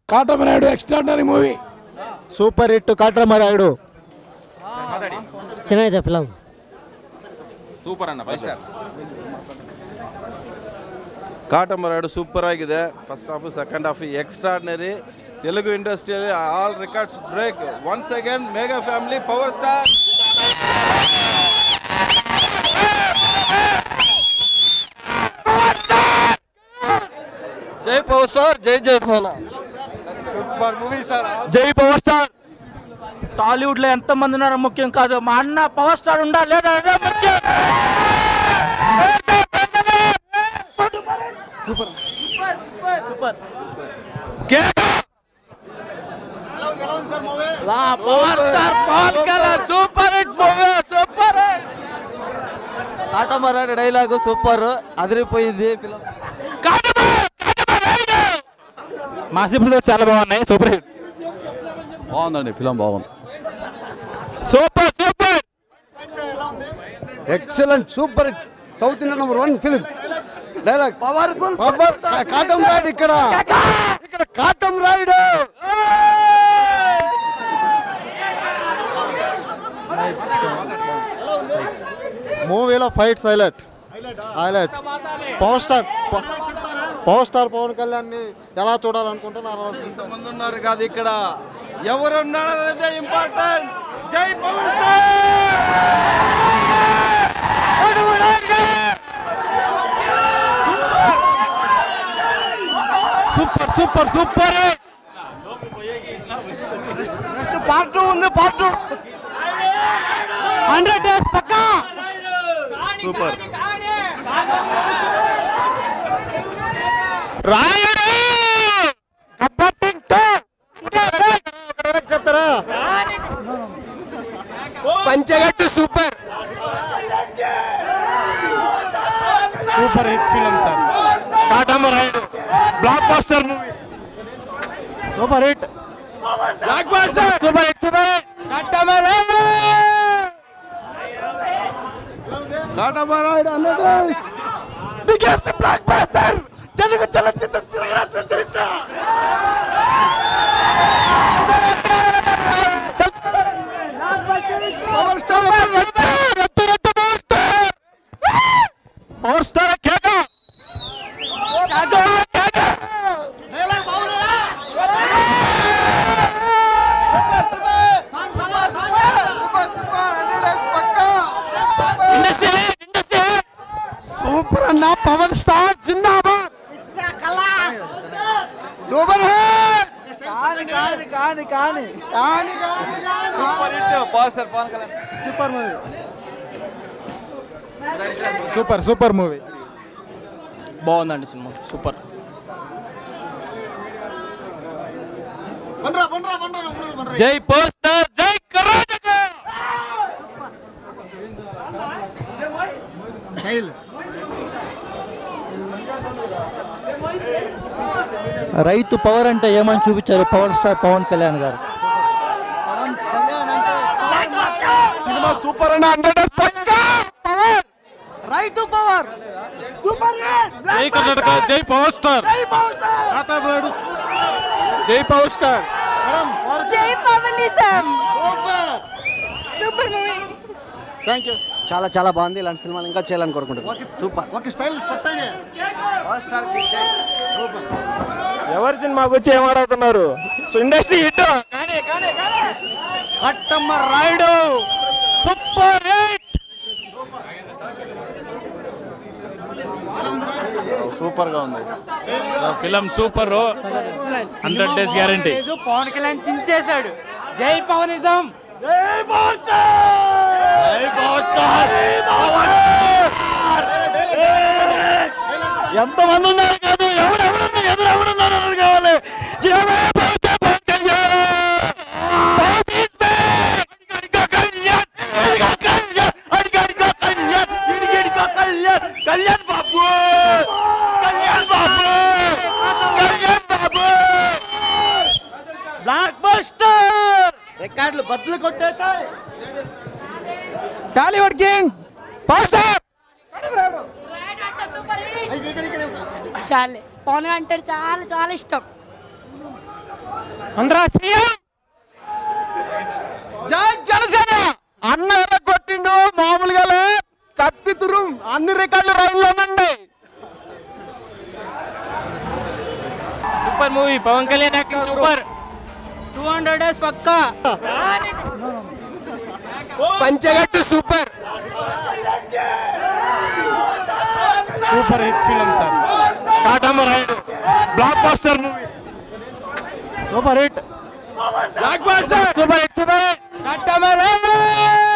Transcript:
Katamarayudu extraordinary movie super hit Katamarayudu ಚೆನ್ನಾಗಿದೆ film super ಅಣ್ಣ five star Katamarayudu super ಆಗಿದೆ first half second half extraordinary Telugu ಇಂಡಸ್ಟ್ರಿಯಲ್ಲಿ all records break once again mega family power star ಜೈ power star ಜೈ ಜೈ ಸೋನಾ జై పవర్ స్టార్ టాలీవుడ్ లో ఎంత మంది ఉన్నారో ముఖ్యం కాదు మా అన్న పవర్ స్టార్ ఉండాలి లేదా అదే ముఖ్యం super super power star Pawan Kalyan super hit movie super Katamarayudu dialogue super అదిరిపోయింది ఫిలం మా సింపుల్ చాలా బాగున్నాయి సూపర్ హిట్ బాగుందండి ఫిలం బాగుంది super super excellent super hit south India number one film dialogue powerful power Katamarayudu ఇక్కడ ఇక్కడ కాటం రాయుడు మూవీలో fights highlight highlight power star power star Pawan Kalyan ని ఎలా చూడాలనుకుంటున్నారు మంది ఉన్నారు కాదు ఇక్కడ ఎవరున్నారు అనేది ఇంపార్టెంట్ జై power star super super super next part two ఉంది పార్ట్ టూ హండ్రెడ్ డేస్ పక్కా సూపర్ రాయుడు గబ్బర్ సింగ్ తో చెప్తారా పంచగట్టు super super hit film sir Katamarayudu blockbuster movie super hit blockbuster super hit super hit Katamarayudu Katamarayudu hundred days biggest blockbuster Telugu చలనచిత్ర తిరగరాసిన చరిత్ర power star power star కేక super అన్న Pawan star జిందాబాద్ సూపర్ కాని కాని కాని కాని super hit power star Pawan Kalyan super movie super super movie బాగుందండి సినిమా సూపర్ జై పవర్ స్టార్ జై కర్ణాటక రైతు పవర్ అంటే ఏమని చూపించారు పవర్ స్టార్ పవన్ కళ్యాణ్ గారు సినిమా సూపర్ అన్న హండ్రెడ్ పవర్ రైతు పవర్ సూపర్ జై కర్ణాటక జై పవర్ స్టార్ జై పవర్ స్టార్ జై పవనిజం సూపర్ మూవీ థ్యాంక్ యూ చాలా చాలా బాగుంది ఇలాంటి సినిమాలు ఇంకా చేయాలని కోరుకుంటున్నాను సూపర్ ఒక స్టైల్ కొట్టండి ఎవరి సినిమాకి వచ్చి ఏం ఆడుతున్నారు industry hit Katamarayudu super hit super గా ఉంది film super hundred days guarantee Pawan Kalyan చించేశాడు జై పవనిజం ఎంత మంది ఉన్నారు కాదు ఎవరెవరున్నారు ఎదురు ఎవరున్నారు ఎవరు కావాలి జయమే పవన్ పవన్ కళ్యాణ్ పవన్ is back! అడిగడిగో కళ్యాణ్ అడిగో కళ్యాణ్ అడిగడిగో కళ్యాణ్ ఇడిగడిగో కళ్యాణ్ కళ్యాణ్ బాబు కళ్యాణ్ బాబు కళ్యాణ్ బాబు బ్లాక్ బస్టర్ రికార్డులు బద్దలు కొట్టేసాయి టాలీవుడ్ కింగ్ పవర్ స్టార్ చాలే పవన్ అంటే చాలా చాలా ఇష్టం అందరూ సీఎం జై జనసేన అన్న ఎలా కొట్టిండు మామూలుగా లే. కత్తి తురు అన్ని రికార్డులు రైల్లోనండి super movie Pawan Kalyan acting super two hundred days పక్కా పంచగట్టు super super hit film sir Katamarayudu blockbuster movie super hit blockbuster super hit super hit కట్టమరాయుడు